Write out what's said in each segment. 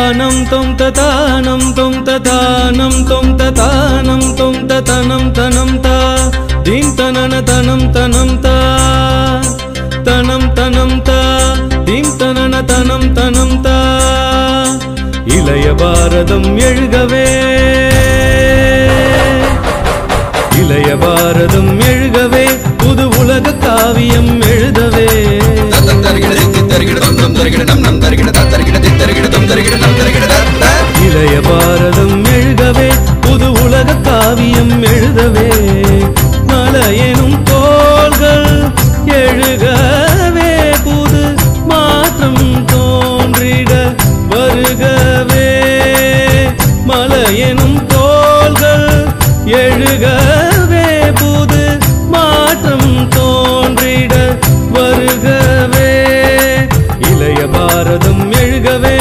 தானம் தொம் ததானம் தொம் ததானம் தொம் ததானம் தொம் ததனம் தனம் தா தீம் தனன தனம் தனம் தா தனம் தனம் தா தீம் தனன தனம் தனம் தா இளைய பாரதம் எழுகவே இளைய பாரதம் எழுகவே புது உலக காவியம் எழுதவே தத்தம் தருகிட தித்தி தருகிட தம் தம் தருகிட நம் நம் தருகிட தத் தருகிட தித் தருகிட தம் தருகிட நம் தருகிட தத் தத். இளைய பாரதம் எழுகவே புது உலக காவியம் எழுதவே மலையெனும் தோள்கள் எழுகவே புது மாற்றம் தோன்றிட வருகவே மலையெனும் தோள்கள் எழுகவே புது மாற்றம் தோன்றிட வருகவே இளைய பாரதம் எழுகவே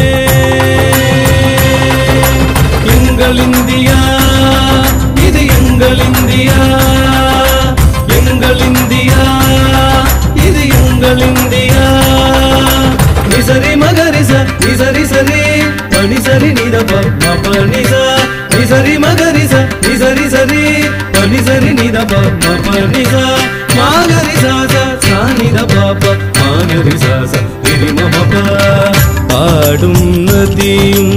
எங்கள் இந்தியா இது எங்கள் இந்தியா எங்கள் இந்தியா இது எங்கள் இந்தியா நிசரி மகரிச நிசரி சரி பனி சரி நித ப நிச நிசரி மகரிச நிசரி சரி பனி சரி நித ப நிச மாகரி சாச சானித பாப மாகரி சாச திரி மம ப. பாடும் நதியும்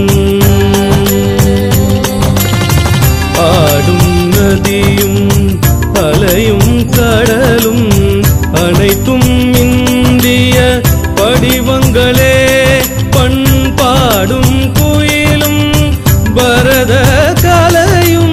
ஆடும் நதியும் அலையும் கடலும் அனைத்தும் இந்திய படிவங்களே பண்பாடும் குயிலும் பரத கலையும்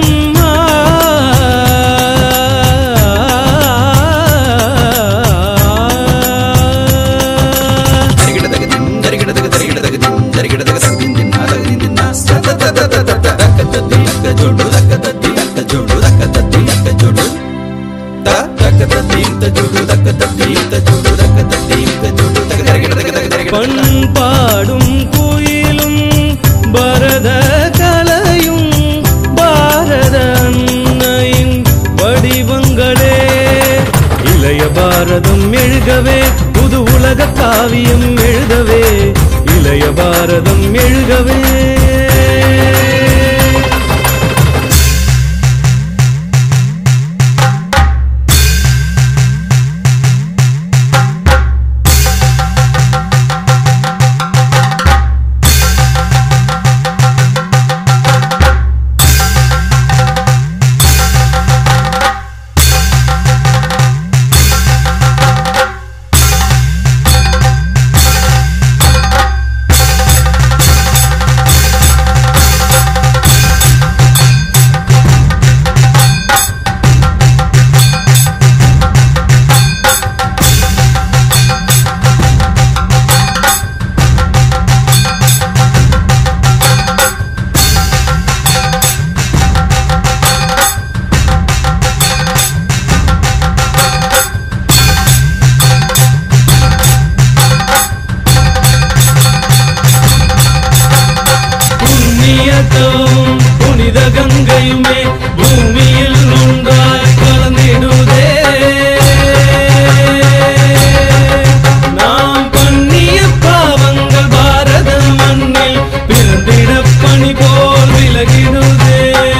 ஆ. தருகிட தகு திம் தருகிட தகு தருகிட தகு திம் தருகிட தகு தகு திம் தின்னா தகு திம் தின்னா. தத்த தத்த தத்த தத்த தக்க தத்தி தக்க ஜோடு தக்க தத்தி தக்க ஜோடு தக்க தத்தி தக்க ஜோடு. த தக்க தத்தி இந்த ஜோடு தக்க தத்தி இந்த ஜோடு தக்க தத்தி இந்த ஜோடு தக தருகிட தகு தகு தருகிட தகு. பண்பாடும் குயிலும் பரத கலையும் பாரத அன்னையின் வடிவங்களே இளைய பாரதம் எழுகவே புது உலக காவியம் எழுதவே இளைய பாரதம் எழுகவே புண்ணியத்தவும் புனித கங்கையுமே பூமியில் ஒன்றாய் கலந்திடுதே நாம் பண்ணிய பாவங்கள் பாரத மண்ணில் பிறந்திட பணி போல் விலகிடுதே